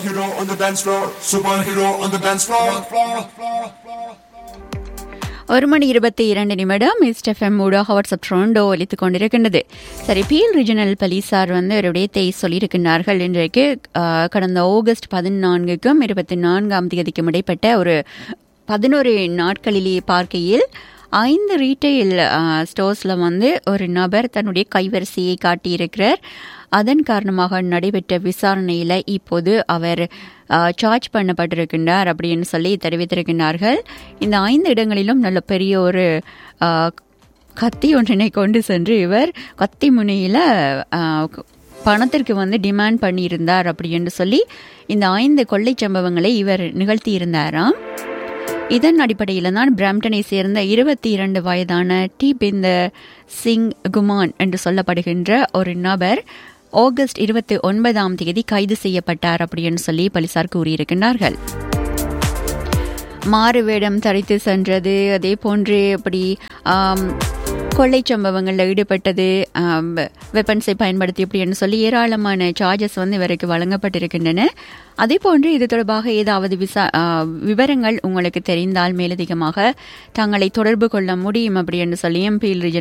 Hero on the dance floor, superhero on the dance floor. ஒரு மணி இருபத்தி இரண்டு நிமிடம் மிஸ்டர் எஃப்எம் ஊடாக வாட்ஸ்அப் ட்ரோண்டோ ஒலித்துக் கொண்டிருக்கின்றது சரி பீல் ரீஜனல் போலீசார் வந்து ஒரு விடயத்தை சொல்லியிருக்கின்றார்கள் இன்றைக்கு ஆஹ், கடந்த ஆகஸ்ட் பதினான்குக்கும் இருபத்தி நான்காம் தேதிக்கும் இடைப்பட்ட ஒரு பதினோரு நாட்களிலே பார்க்கையில் ஐந்து ரீட்டைல் ஸ்டோர்ஸில் வந்து ஒரு நபர் தன்னுடைய கைவரிசையை காட்டியிருக்கிறார் அதன் காரணமாக நடைபெற்ற விசாரணையில் இப்போது அவர் சார்ஜ் பண்ணப்பட்டிருக்கின்றார் அப்படின்னு சொல்லி தெரிவித்திருக்கின்றார்கள் இந்த ஐந்து இடங்களிலும் நல்ல பெரிய ஒரு ஆ, கத்தி ஒன்றினை கொண்டு சென்று இவர் கத்தி முனையில் பணத்திற்கு வந்து டிமாண்ட் பண்ணியிருந்தார் அப்படின்னு சொல்லி இந்த ஐந்து கொள்ளை சம்பவங்களை இவர் நிகழ்த்தியிருந்தாராம் இதன் அடிப்படையில் தான் பிராம்டனை சேர்ந்த இருபத்தி இரண்டு வயதான டி பிந்தர் சிங் குமான் என்று சொல்லப்படுகின்ற ஒரு நபர் ஆகஸ்ட் இருபத்தி ஒன்பதாம் தேதி கைது செய்யப்பட்டார் அப்படின்னு சொல்லி போலீசார் கூறியிருக்கின்றார்கள் மாறு வேடம் தரித்து சென்றது அதே போன்று இப்படி ஆம், கொள்ளை சம்பவங்களில் ஈடுபட்டது வெப்பன்ஸை பயன்படுத்தி இப்படின்னு சொல்லி ஏராளமான சார்ஜஸ் வந்து இவருக்கு வழங்கப்பட்டிருக்கின்றன அதே போன்று இது தொடர்பாக ஏதாவது விசா ஆ, விவரங்கள் உங்களுக்கு தெரிந்தால் மேலதிகமாக தங்களை தொடர்பு கொள்ள முடியும் அப்படி என்று சொல்லி எம்பி